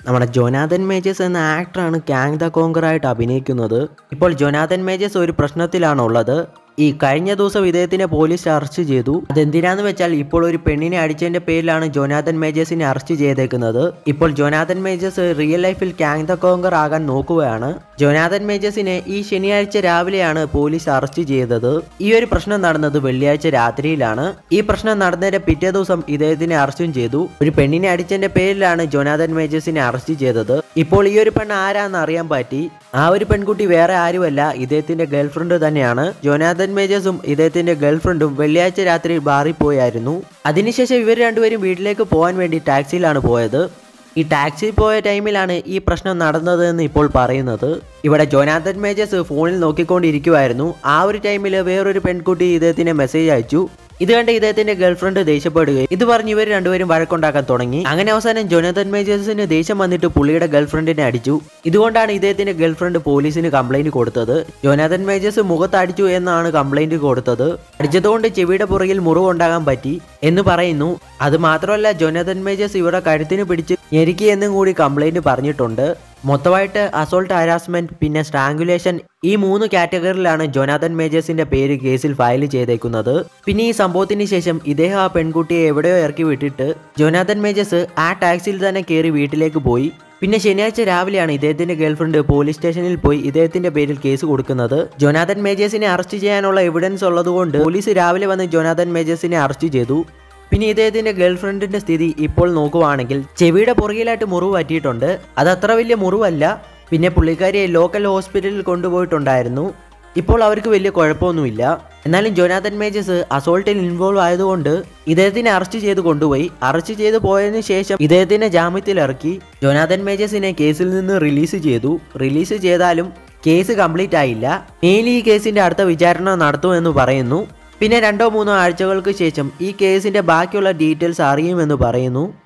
നമ്മുടെ Jonathan majors എന്ന ആക്ടറാണ് ക്യാങ് ദ കോങ്കർ ആയിട്ട് അഭിനയിക്കുന്നത് ഇപ്പോൾ ജോനാഥൻ മേജേഴ്സ് ഒരു പ്രശ്നത്തിലാണ് ഉള്ളത് ഈ കഴിഞ്ഞ ദിവസം ഇദ്ദേഹത്തിനെ പോലീസ് അറസ്റ്റ് ചെയ്തു അതെന്തിനാന്ന് വെച്ചാൽ ഇപ്പോൾ ഒരു പെണ്ണിനെ അടിച്ചതിന്റെ പേരിലാണ് ജോനാഥൻ മേജേഴ്സിനെ അറസ്റ്റ് ചെയ്തേക്കുന്നത് ഇപ്പോൾ ജോനാഥൻ മേജേഴ്സ് റിയൽ ലൈഫിൽ ക്യാങ് ദ കോങ്കർ ആകാൻ നോക്കുകയാണ് ജോനാഥൻ മേജേഴ്സിനെ ഈ ശനിയാഴ്ച രാവിലെയാണ് പോലീസ് അറസ്റ്റ് ചെയ്തത് ഈ ഒരു പ്രശ്നം നടന്നത് വെള്ളിയാഴ്ച രാത്രിയിലാണ് ഈ പ്രശ്നം നടന്നതിന്റെ പിറ്റേ ദിവസം ഇദ്ദേഹത്തിനെ അറസ്റ്റും ചെയ്തു ഒരു പെണ്ണിനെ അടിച്ചതിന്റെ പേരിലാണ് ജോനാഥൻ മേജേഴ്സിനെ അറസ്റ്റ് ചെയ്തത് ഇപ്പോൾ ഈ ഒരു പെണ്ണ് ആരാന്ന് അറിയാൻ പറ്റി ആ ഒരു പെൺകുട്ടി വേറെ ആരുമല്ല ഇദ്ദേഹത്തിന്റെ ഗേൾഫ്രണ്ട് തന്നെയാണ് ജോനാഥൻ മേജേഴ്സും ഇദ്ദേഹത്തിന്റെ ഗേൾഫ്രണ്ടും വെള്ളിയാഴ്ച രാത്രി ബാറിൽ പോയായിരുന്നു അതിനുശേഷം ഇവർ രണ്ടുപേരും വീട്ടിലേക്ക് പോകാൻ വേണ്ടി ടാക്സിയിലാണ് പോയത് ഈ ടാക്സി പോയ ടൈമിലാണ് ഈ പ്രശ്നം നടന്നത് എന്ന് ഇപ്പോൾ പറയുന്നത് ഇവിടെ ജോനാഥൻ മേജേഴ്സ് ഫോണിൽ നോക്കിക്കൊണ്ടിരിക്കുമായിരുന്നു ആ ഒരു ടൈമിൽ വേറൊരു പെൺകുട്ടി ഇദ്ദേഹത്തിന് മെസ്സേജ് അയച്ചു ഇത് കണ്ട് ഇദ്ദേഹത്തിന്റെ ഗേൾഫ്രണ്ട് ദേഷ്യപ്പെടുകയും ഇത് പറഞ്ഞ് ഇവർ രണ്ടുപേരും വഴക്കുണ്ടാക്കാൻ തുടങ്ങി അങ്ങനെ അവസാനം ജോനാഥൻ മേജേഴ്സിന് ദേഷ്യം വന്നിട്ട് പുള്ളിയുടെ ഗേൾഫ്രണ്ടിനെ അടിച്ചു ഇതുകൊണ്ടാണ് ഇദ്ദേഹത്തിന്റെ ഗേൾഫ്രണ്ട് പോലീസിന് കംപ്ലൈന്റ് കൊടുത്തത് ജോനാഥൻ മേജേഴ്സ് മുഖത്ത് അടിച്ചു എന്നാണ് കംപ്ലൈന്റ് കൊടുത്തത് അടിച്ചതുകൊണ്ട് ചെവിയുടെ പുറകിൽ മുറിവുണ്ടാകാൻ പറ്റി എന്ന് പറയുന്നു അത് മാത്രമല്ല ജോനാഥൻ മേജേഴ്സ് ഇവരുടെ കഴുത്തിന് പിടിച്ച് ഞെരുക്കി എന്നും കൂടി കംപ്ലൈന്റ് പറഞ്ഞിട്ടുണ്ട് മൊത്തമായിട്ട് അസോൾട്ട് ഹരാസ്മെന്റ് പിന്നെ സ്ട്രാങ്കുലേഷൻ ഈ മൂന്ന് കാറ്റഗറിയിലാണ് ജോനാഥൻ മേജേഴ്സിന്റെ പേര് കേസിൽ ഫയൽ ചെയ്തേക്കുന്നത് പിന്നെ ഈ സംഭവത്തിന് ശേഷം ഇദ്ദേഹം ആ പെൺകുട്ടിയെ എവിടെയോ ഇറക്കി വിട്ടിട്ട് ജോനാഥൻ മേജേഴ്സ് ആ ടാക്സിയിൽ തന്നെ കയറി വീട്ടിലേക്ക് പോയി പിന്നെ ശനിയാഴ്ച രാവിലെയാണ് ഇദ്ദേഹത്തിന്റെ ഗേൾഫ്രണ്ട് പോലീസ് സ്റ്റേഷനിൽ പോയി ഇദ്ദേഹത്തിന്റെ പേരിൽ കേസ് കൊടുക്കുന്നത് ജോനാഥൻ മേജേഴ്സിനെ അറസ്റ്റ് ചെയ്യാനുള്ള എവിഡൻസ് ഉള്ളതുകൊണ്ട് പോലീസ് രാവിലെ വന്ന് ജോനാഥൻ മേജേഴ്സിനെ അറസ്റ്റ് ചെയ്തു പിന്നെ ഇദ്ദേഹത്തിന്റെ ഗേൾഫ്രണ്ടിന്റെ സ്ഥിതി ഇപ്പോൾ നോക്കുവാണെങ്കിൽ ചെവിയുടെ പുറകിലായിട്ട് മുറിവ് പറ്റിയിട്ടുണ്ട് അത് അത്ര വലിയ മുറിവല്ല പിന്നെ പുള്ളിക്കാരിയെ ലോക്കൽ ഹോസ്പിറ്റലിൽ കൊണ്ടുപോയിട്ടുണ്ടായിരുന്നു ഇപ്പോൾ അവർക്ക് വലിയ കുഴപ്പമൊന്നുമില്ല എന്നാലും ജോനാഥൻ മേജേഴ്സ് അസോൾട്ടിൽ ഇൻവോൾവ് ആയതുകൊണ്ട് ഇദ്ദേഹത്തിനെ അറസ്റ്റ് ചെയ്ത് കൊണ്ടുപോയി അറസ്റ്റ് ചെയ്ത് പോയതിനു ശേഷം ഇദ്ദേഹത്തിനെ ജാമ്യത്തിൽ ഇറക്കി ജോനാഥൻ മേജേഴ്സിനെ കേസിൽ നിന്ന് റിലീസ് ചെയ്തു റിലീസ് ചെയ്താലും കേസ് കംപ്ലീറ്റ് ആയില്ല മേൽ ഈ കേസിന്റെ അടുത്ത വിചാരണ നടത്തുമെന്ന് പറയുന്നു പിന്നെ രണ്ടോ മൂന്നോ ആഴ്ചകൾക്ക് ശേഷം ഈ കേസിന്റെ ബാക്കിയുള്ള ഡീറ്റെയിൽസ് അറിയുമെന്ന് പറയുന്നു